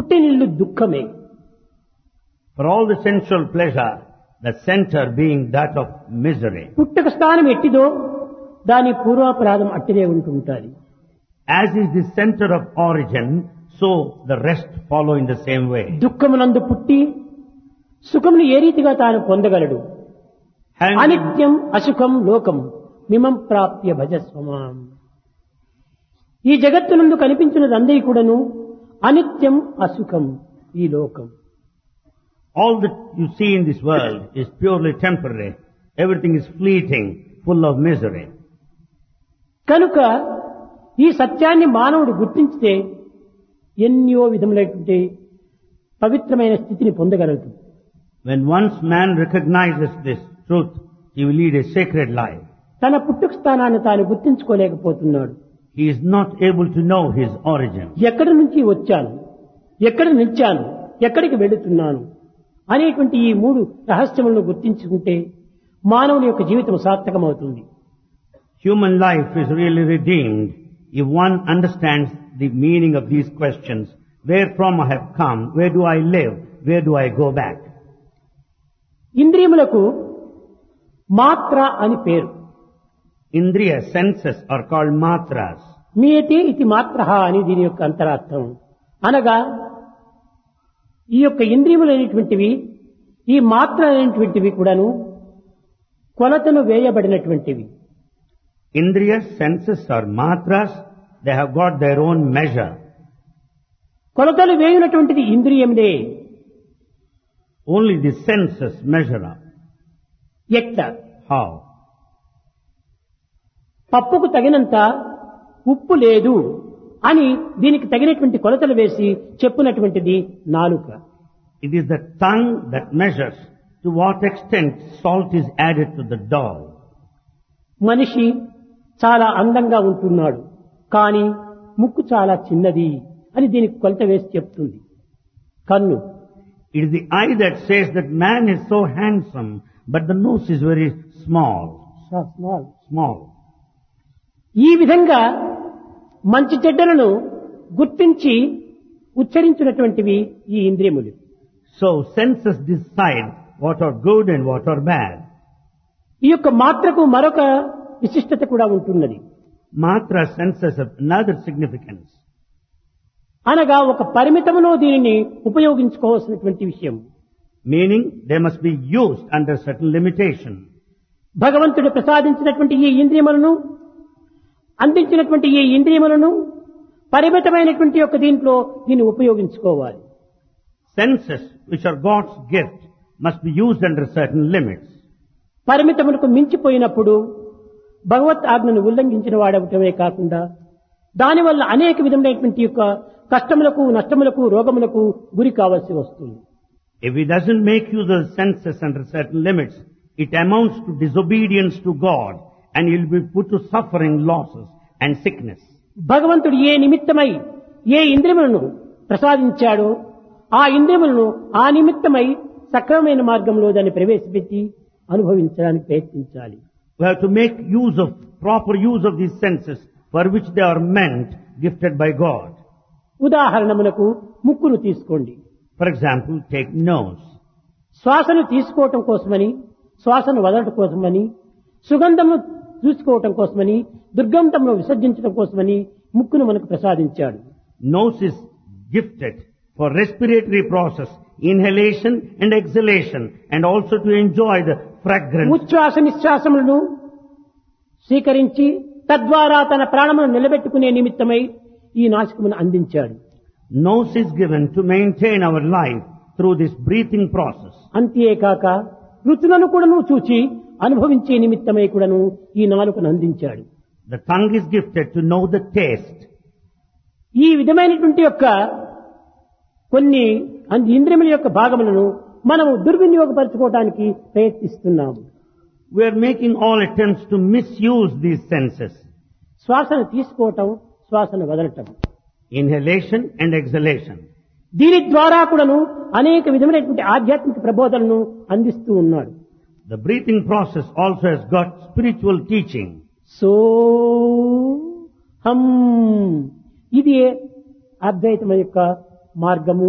పుట్టినిల్లు దుఃఖమే For all the sensual pleasure, the center being that of misery. పుట్టుక స్థానం ఎట్టిదో దాని పూర్వాపరాధం అట్టిదే ఉంటుంటుంది As is the center of origin, so the rest follow in the same way. దుఃఖమునందు పుట్టి సుఖమును ఏ రీతిగా తాను పొందగలడు Having అనిత్యం అసుఖం లోకం మిమం ప్రాప్య భజస్వమాం ఈ జగత్తునందు కనిపించినది అందరి కూడాను అనిత్యం అసుఖం ఈ లోకం all that you see in this world is purely temporary. Everything is fleeting, full of misery. కనుక ఈ సత్యాన్ని మానవుడు గుర్తించితే ఎన్నో విధములైనటువంటి పవిత్రమైన స్థితిని పొందగలదు When once man recognizes this truth, he will lead a sacred life. తన పుట్టుక స్థానాన్ని తాను గుర్తించుకోలేకపోతున్నాడు He is not able to know his origin. ఎక్కడి నుంచి వచ్చాను ఎక్కడ నిలిచాను ఎక్కడికి వెళుతున్నాను అనేటువంటి ఈ మూడు రహస్యములను గుర్తించుకుంటే మానవుని యొక్క జీవితం సార్థకమవుతుంది Human life is really redeemed if one understands the meaning of these questions. Where from I have come? Where do I live? Where do I go back? ఇంద్రియములకు మాత్ర అని పేరు Indriya senses are called matras. మీయతే ఇది మాత్ర అని దీని యొక్క అంతరార్థం అనగా ఈ యొక్క ఇంద్రియములు అనేటువంటివి ఈ మాత్ర అనేటువంటివి కూడాను కొలతను వేయబడినటువంటివి Indriya senses are matras. They have got their own measure. కొలతలు వేయునటువంటిది ఇంద్రియములే Only the senses measure up. ఎట్లా How? పప్పుకు తగినంత ఉప్పు లేదు అని దీనికి తగినటువంటి కొలతలు వేసి చెప్పునటువంటిది నాలుక It is the tongue that measures to what extent salt is added to the dough. మనిషి చాలా అందంగా ఉంటున్నాడు కానీ ముక్కు చాలా చిన్నది అని దీనికి కొలత వేసి చెప్తుంది కన్ను It is the eye that says that man is so handsome, but the nose is very small. Small Small. ఈ విధంగా మంచి చెడ్డలను గుర్తించి ఉచ్చరించినటువంటివి ఈ ఇంద్రియములు So senses decide what are good and what are bad. ఈ యొక్క మాత్రకు మరొక విశిష్టత కూడా ఉంటున్నది Matra senses have another significance. అనగా ఒక పరిమితములో దీనిని ఉపయోగించుకోవాల్సినటువంటి విషయం Meaning they must be used under certain limitation. భగవంతుడు ప్రసాదించినటువంటి ఈ ఇంద్రియములను అందించినటువంటి ఈ ఇంద్రియములను పరిమితమైనటువంటి యొక్క దీంట్లో దీన్ని ఉపయోగించుకోవాలి Senses, which are God's gift, must be used under certain limits. పరిమితములకు మించిపోయినప్పుడు భగవత్ ఆజ్ఞను ఉల్లంఘించిన వాడవటమే కాకుండా దానివల్ల అనేక విధమైనటువంటి యొక్క కష్టములకు నష్టములకు రోగములకు గురి కావాల్సి వస్తుంది If he doesn't make use of the senses under certain limits, it amounts to disobedience to God and he'll be put to suffering, losses and sickness. భగవంతుడు ఏ నిమిత్తమై ఏ ఇంద్రియములను ప్రసాదించాడో ఆ ఇంద్రియములను ఆ నిమిత్తమై సక్రమమైన మార్గంలో దాన్ని ప్రవేశపెట్టి అనుభవించడానికి ప్రయత్నించాలి We have to make use of, proper use of these senses for which they are meant, gifted by God. ఉదాహరణమునకు ముక్కును తీసుకోండి For example, take nose. శ్వాసను తీసుకోవటం కోసమని శ్వాసను వదలటం కోసమని సుగంధమును చూసుకోవటం కోసమని దుర్గంధమును విసర్జించడం కోసమని ముక్కును మనకు ప్రసాదించాడు Nose is gifted for respiratory process, inhalation and exhalation and also to enjoy the fragrance. ఉచ్ఛ్వాస నిశ్వాసములను స్వీకరించి తద్వారా తన ప్రాణమును నిలబెట్టుకునే నిమిత్తమై ఈ నాశకమును అందించాడు Nose is given to maintain our life through this breathing process. అంతేకాక రుచులను కూడాను చూచి అనుభవించే నిమిత్తమై కూడాను ఈ నాలుకను అందించాడు The tongue is gifted to know the taste. ఈ విధమైనటువంటి యొక్క కొన్ని అంది ఇంద్రియముల యొక్క భాగములను మనము దుర్వినియోగపరచుకోవడానికి ప్రయత్నిస్తున్నాము We are making all attempts to misuse these senses. శ్వాసను తీసుకోవటం శ్వాసను వదలటం Inhalation and exhalation. దీని ద్వారా కూడాను అనేక విధమైనటువంటి ఆధ్యాత్మిక ప్రబోధనను అందిస్తూ ఉన్నాడు The breathing process also has got spiritual teaching. సో హం ఇది అద్వైతం యొక్క మార్గము